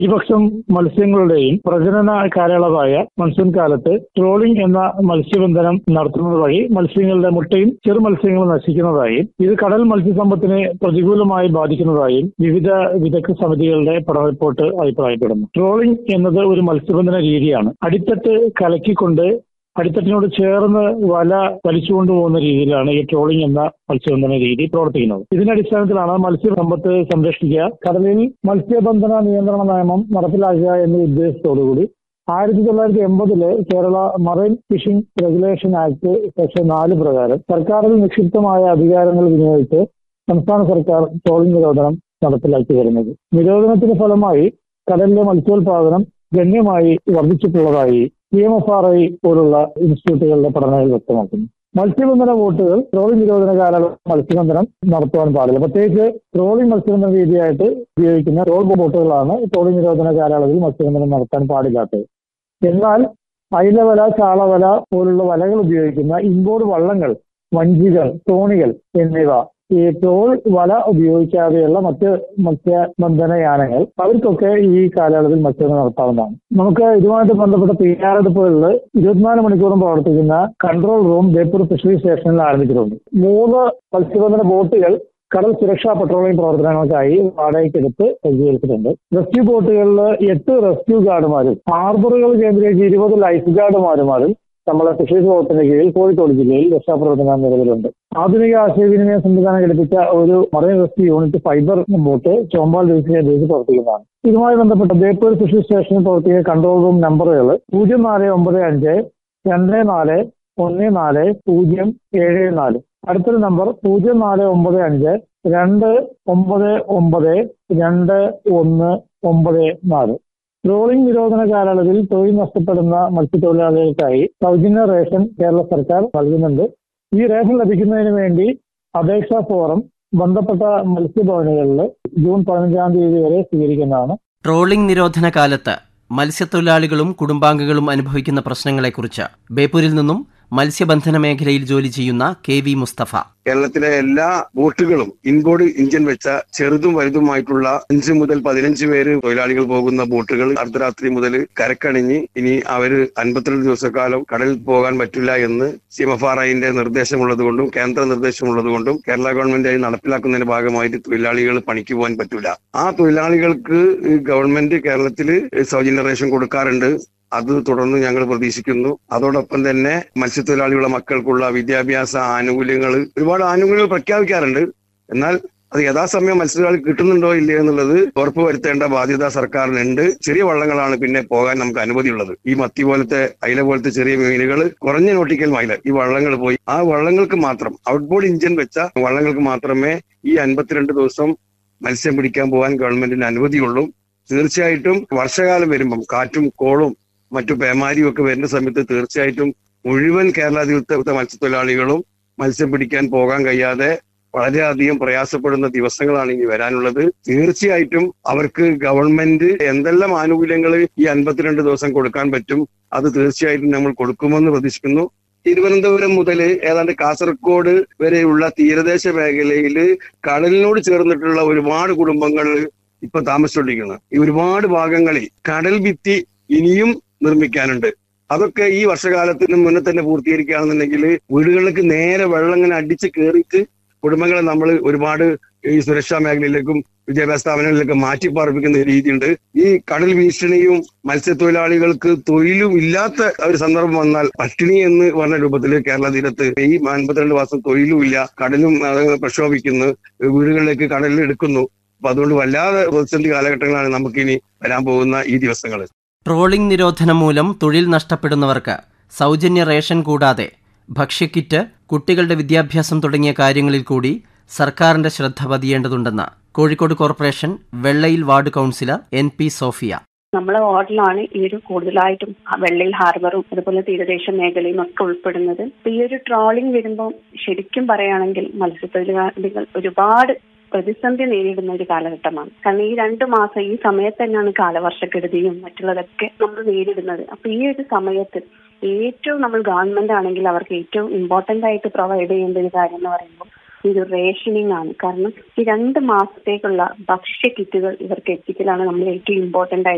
ഈ പക്ഷം മത്സ്യങ്ങളുടെയും പ്രജനന കാലയളവായ മൺസൂൺ കാലത്ത് ട്രോളിംഗ് എന്ന മത്സ്യബന്ധനം നടത്തുന്നത് വഴി മത്സ്യങ്ങളുടെ മുട്ടയും ചെറു മത്സ്യങ്ങളും നശിക്കുന്നതായും ഇത് കടൽ മത്സ്യസമ്പത്തിനെ പ്രതികൂലമായി ബാധിക്കുന്നതായും വിവിധ വിദഗ്ധ സമിതികളുടെ പഠന റിപ്പോർട്ട് അഭിപ്രായപ്പെടുന്നു ട്രോളിംഗ് എന്നത് ഒരു മത്സ്യബന്ധന രീതിയാണ് അടിത്തട്ട് കലക്കിക്കൊണ്ട് അടിത്തട്ടിനോട് ചേർന്ന് വല വലിച്ചുകൊണ്ടു പോകുന്ന രീതിയിലാണ് ഈ ട്രോളിംഗ് എന്ന മത്സ്യബന്ധന രീതി പ്രവർത്തിക്കുന്നത് ഇതിന്റെ അടിസ്ഥാനത്തിലാണ് മത്സ്യസമ്പത്ത് സംരക്ഷിക്കുക കടലിൽ മത്സ്യബന്ധന നിയന്ത്രണ നിയമം നടപ്പിലാക്കുക എന്ന ഉദ്ദേശത്തോടുകൂടി ആയിരത്തി തൊള്ളായിരത്തി എൺപതില് Kerala marine fishing regulation act section നാല് പ്രകാരം സർക്കാരിൽ നിക്ഷിപ്തമായ അധികാരങ്ങൾ വിനിയോഗിച്ച് സംസ്ഥാന സർക്കാർ ട്രോളിംഗ് നിരോധനം നടപ്പിലാക്കി വരുന്നത് നിരോധനത്തിന്റെ ഫലമായി കടലിലെ മത്സ്യോത്പാദനം ഗണ്യമായി വർദ്ധിച്ചിട്ടുള്ളതായി P M F R I പോലുള്ള ഇൻസ്റ്റിറ്റ്യൂട്ടുകളുടെ പഠനങ്ങൾ വ്യക്തമാക്കുന്നു മത്സ്യബന്ധന ബോട്ടുകൾ ട്രോളിംഗ് നിരോധന കാലയളവ് മത്സ്യബന്ധനം നടത്തുവാൻ പാടില്ല പ്രത്യേകിച്ച് ട്രോളിംഗ് മത്സ്യബന്ധന രീതിയായിട്ട് ഉപയോഗിക്കുന്ന ട്രോൾ ബോട്ടുകളാണ് ട്രോളിംഗ് നിരോധന കാലയളവിൽ മത്സ്യബന്ധനം നടത്താൻ പാടില്ലാത്തത് എന്നാൽ അയിലവല ചാളവല പോലുള്ള വലകൾ ഉപയോഗിക്കുന്ന ഇമ്പോർട്ട് വള്ളങ്ങൾ വഞ്ചികൾ തോണികൾ എന്നിവ ഈ ട്രോൾ വല ഉപയോഗിക്കാതെയുള്ള മറ്റ് മത്സ്യബന്ധന യാനങ്ങൾ അവർക്കൊക്കെ ഈ കാലയളവിൽ മത്സ്യബന്ധനം നടത്താവുന്നതാണ് നമുക്ക് ഇതുമായിട്ട് ബന്ധപ്പെട്ട തയ്യാറെടുപ്പുകളിൽ ഇരുപത്തിനാല് മണിക്കൂറും പ്രവർത്തിക്കുന്ന കൺട്രോൾ റൂം ബേപ്പൂർ ഫിഷറി സ്റ്റേഷനിൽ ആരംഭിച്ചിട്ടുണ്ട് മൂന്ന് മത്സ്യബന്ധന ബോട്ടുകൾ കടൽ സുരക്ഷാ പട്രോളിംഗ് പ്രവർത്തനങ്ങൾക്കായി വാടകയ്ക്കെടുത്ത് സജ്ജീകരിച്ചിട്ടുണ്ട് റെസ്ക്യൂ ബോട്ടുകളിൽ എട്ട് റെസ്ക്യൂ ഗാർഡുമാരും ഹാർബറുകൾ കേന്ദ്രീകരിച്ച് ഇരുപത് ലൈഫ് ഗാർഡുമാരുമാരും നമ്മളെ ഫിഷറീസ് വകുപ്പിന്റെ കീഴിൽ കോഴിക്കോട് ജില്ലയിൽ രക്ഷാപ്രവർത്തനം നിലവിലുണ്ട് ആധുനിക ആശയവിനിമയ സംവിധാനം ഘടിപ്പിച്ച ഒരു marine rescue unit fibre boat Chombal division കേന്ദ്രീകരിച്ച് പ്രവർത്തിക്കുന്നതാണ് ഇതുമായി ബന്ധപ്പെട്ട ബേപ്പൂർ ഫിഷറി സ്റ്റേഷനിൽ പ്രവർത്തിക്കുന്ന കൺട്രോൾ റൂം നമ്പറുകൾ പൂജ്യം നാല് ഒമ്പത് അഞ്ച് രണ്ട് നാല് ഒന്ന് നാല് പൂജ്യം ഏഴ് നാല് അടുത്തൊരു നമ്പർ പൂജ്യം നാല് ഒമ്പത് അഞ്ച് രണ്ട് ഒമ്പത് ഒമ്പത് രണ്ട് ഒന്ന് ഒമ്പത് നാല് ട്രോളിംഗ് നിരോധന കാലയളവിൽ തൊഴിൽ നഷ്ടപ്പെടുന്ന മത്സ്യത്തൊഴിലാളികൾക്കായി സൗജന്യ റേഷൻ കേരള സർക്കാർ നൽകുന്നുണ്ട് ഈ റേഷൻ ലഭിക്കുന്നതിന് വേണ്ടി അപേക്ഷാ ഫോറം ബന്ധപ്പെട്ട മത്സ്യഭവനുകളിൽ ജൂൺ പതിനഞ്ചാം തീയതി വരെ സ്വീകരിക്കുന്നതാണ് ട്രോളിംഗ് നിരോധന കാലത്ത് മത്സ്യത്തൊഴിലാളികളും കുടുംബാംഗങ്ങളും അനുഭവിക്കുന്ന പ്രശ്നങ്ങളെക്കുറിച്ച് ബേപ്പൂരിൽ നിന്നും മത്സ്യബന്ധന മേഖലയിൽ ജോലി ചെയ്യുന്ന കെ വി മുസ്തഫ കേരളത്തിലെ എല്ലാ ബോട്ടുകളും ഇൻബോർഡ് ഇഞ്ചിൻ വെച്ച ചെറുതും വലുതുമായിട്ടുള്ള അഞ്ച് മുതൽ പതിനഞ്ച് പേര് തൊഴിലാളികൾ പോകുന്ന ബോട്ടുകൾ അർദ്ധരാത്രി മുതൽ കരക്കണിഞ്ഞ് ഇനി അവര് അൻപത്തിരണ്ട് ദിവസക്കാലം കടലിൽ പോകാൻ പറ്റില്ല എന്ന് സി എം എഫ് ആർ ഐന്റെ നിർദ്ദേശമുള്ളത് കൊണ്ടും കേന്ദ്ര നിർദ്ദേശമുള്ളത് കൊണ്ടും കേരള ഗവൺമെന്റ് അത് നടപ്പിലാക്കുന്നതിന്റെ ഭാഗമായിട്ട് തൊഴിലാളികൾ പണിക്ക് പോകാൻ പറ്റില്ല ആ തൊഴിലാളികൾക്ക് ഗവൺമെന്റ് കേരളത്തിൽ സൗജന്യ റേഷൻ കൊടുക്കാറുണ്ട് അത് തുടർന്ന് ഞങ്ങൾ പ്രതീക്ഷിക്കുന്നു അതോടൊപ്പം തന്നെ മത്സ്യത്തൊഴിലാളികളുടെ മക്കൾക്കുള്ള വിദ്യാഭ്യാസ ആനുകൂല്യങ്ങൾ ഒരുപാട് ആനുകൂല്യങ്ങൾ പ്രഖ്യാപിക്കാറുണ്ട് എന്നാൽ അത് യഥാസമയം മത്സ്യത്തൊഴിലാളി കിട്ടുന്നുണ്ടോ ഇല്ലയോ എന്നുള്ളത് ഉറപ്പുവരുത്തേണ്ട ബാധ്യത സർക്കാരിനുണ്ട് ചെറിയ വള്ളങ്ങളാണ് പിന്നെ പോകാൻ നമുക്ക് അനുമതിയുള്ളത് ഈ മത്തി പോലത്തെ അയില പോലത്തെ ചെറിയ മീനുകൾ കുറഞ്ഞ നോട്ടിക്കൽ മൈല ഈ വള്ളങ്ങൾ പോയി ആ വള്ളങ്ങൾക്ക് മാത്രം ഔട്ട്ബോർഡ് ഇഞ്ചിൻ വെച്ച വള്ളങ്ങൾക്ക് മാത്രമേ ഈ അൻപത്തിരണ്ട് ദിവസം മത്സ്യം പിടിക്കാൻ പോകാൻ ഗവൺമെന്റിന് അനുമതിയുള്ളൂ തീർച്ചയായിട്ടും വർഷകാലം വരുമ്പം കാറ്റും കോളും മറ്റു പേമാരിയും ഒക്കെ വരുന്ന സമയത്ത് തീർച്ചയായിട്ടും മുഴുവൻ കേരള തീർത്ഥ മത്സ്യത്തൊഴിലാളികളും മത്സ്യം പിടിക്കാൻ പോകാൻ കഴിയാതെ വളരെയധികം പ്രയാസപ്പെടുന്ന ദിവസങ്ങളാണ് ഇനി വരാനുള്ളത് തീർച്ചയായിട്ടും അവർക്ക് ഗവൺമെന്റ് എന്തെല്ലാം ആനുകൂല്യങ്ങൾ ഈ അൻപത്തിരണ്ട് ദിവസം കൊടുക്കാൻ പറ്റും അത് തീർച്ചയായിട്ടും നമ്മൾ കൊടുക്കുമെന്ന് പ്രതീക്ഷിക്കുന്നു തിരുവനന്തപുരം മുതൽ ഏതാണ്ട് കാസർഗോഡ് വരെയുള്ള തീരദേശ മേഖലയിൽ കടലിനോട് ചേർന്നിട്ടുള്ള ഒരുപാട് കുടുംബങ്ങൾ ഇപ്പൊ താമസിച്ചുകൊണ്ടിരിക്കുന്നത് ഈ ഒരുപാട് ഭാഗങ്ങളിൽ കടൽ ഭിത്തി ഇനിയും നിർമ്മിക്കാനുണ്ട് അതൊക്കെ ഈ വർഷകാലത്തിന് മുന്നേ തന്നെ പൂർത്തീകരിക്കുകയാണെന്നുണ്ടെങ്കിൽ വീടുകളിലേക്ക് നേരെ വെള്ളം ഇങ്ങനെ അടിച്ച് കയറിയിട്ട് കുടുംബങ്ങളെ നമ്മൾ ഒരുപാട് ഈ സുരക്ഷാ മേഖലയിലേക്കും വിദ്യാഭ്യാസ സ്ഥാപനങ്ങളിലേക്കും മാറ്റി പാർപ്പിക്കുന്ന രീതിയുണ്ട് ഈ കടൽ ഭീഷണിയും മത്സ്യത്തൊഴിലാളികൾക്ക് തൊഴിലും ഇല്ലാത്ത ഒരു സന്ദർഭം വന്നാൽ പട്ടിണി എന്ന് പറഞ്ഞ രൂപത്തിൽ കേരള തീരത്ത് ഈ അൻപത്തിരണ്ട് മാസം തൊഴിലും ഇല്ല കടലും അത് പ്രക്ഷോഭിക്കുന്നു വീടുകളിലേക്ക് കടലിൽ എടുക്കുന്നു അപ്പൊ അതുകൊണ്ട് വല്ലാതെ പ്രതിസന്ധി കാലഘട്ടങ്ങളാണ് നമുക്കിനി വരാൻ പോകുന്ന ഈ ദിവസങ്ങൾ ട്രോളിംഗ് നിരോധനം മൂലം തൊഴിൽ നഷ്ടപ്പെടുന്നവർക്ക് സൗജന്യ റേഷൻ കൂടാതെ ഭക്ഷ്യക്കിറ്റ് കുട്ടികളുടെ വിദ്യാഭ്യാസം തുടങ്ങിയ കാര്യങ്ങളിൽ കൂടി സർക്കാരിന്റെ ശ്രദ്ധ പതിയേണ്ടതുണ്ടെന്ന് Kozhikode corporation Vellayil ward councillor N P Sofia നമ്മളെ വാർഡിലാണ് ഈ ഒരു കൂടുതലായിട്ടും വെള്ളയിൽ ഹാർബറും അതുപോലെ തീരദേശ മേഖലയും ഒക്കെ ഉൾപ്പെടുന്നത് ഈ ഒരു ട്രോളിംഗ് വരുമ്പോൾ ശരിക്കും പറയുകയാണെങ്കിൽ മത്സ്യത്തൊഴിലാളികൾ ഒരുപാട് പ്രതിസന്ധി നേരിടുന്ന ഒരു കാലഘട്ടമാണ് കാരണം ഈ രണ്ടു മാസം ഈ സമയത്ത് തന്നെയാണ് കാലവർഷക്കെടുതിയും മറ്റുള്ളതൊക്കെ നമ്മൾ നേരിടുന്നത് അപ്പൊ ഈ ഒരു സമയത്ത് ഏറ്റവും നമ്മൾ ഗവൺമെന്റ് ആണെങ്കിൽ അവർക്ക് ഏറ്റവും ഇമ്പോർട്ടന്റ് ആയിട്ട് പ്രൊവൈഡ് ചെയ്യേണ്ട ഒരു കാര്യം എന്ന് പറയുമ്പോൾ ഇത് റേഷനിങ് ആണ് കാരണം ഈ രണ്ട് മാസത്തേക്കുള്ള ഭക്ഷ്യ കിറ്റുകൾ ഇവർക്ക് എത്തിക്കലാണ് നമ്മൾ ഏറ്റവും ഇമ്പോർട്ടന്റ് ആയിട്ട്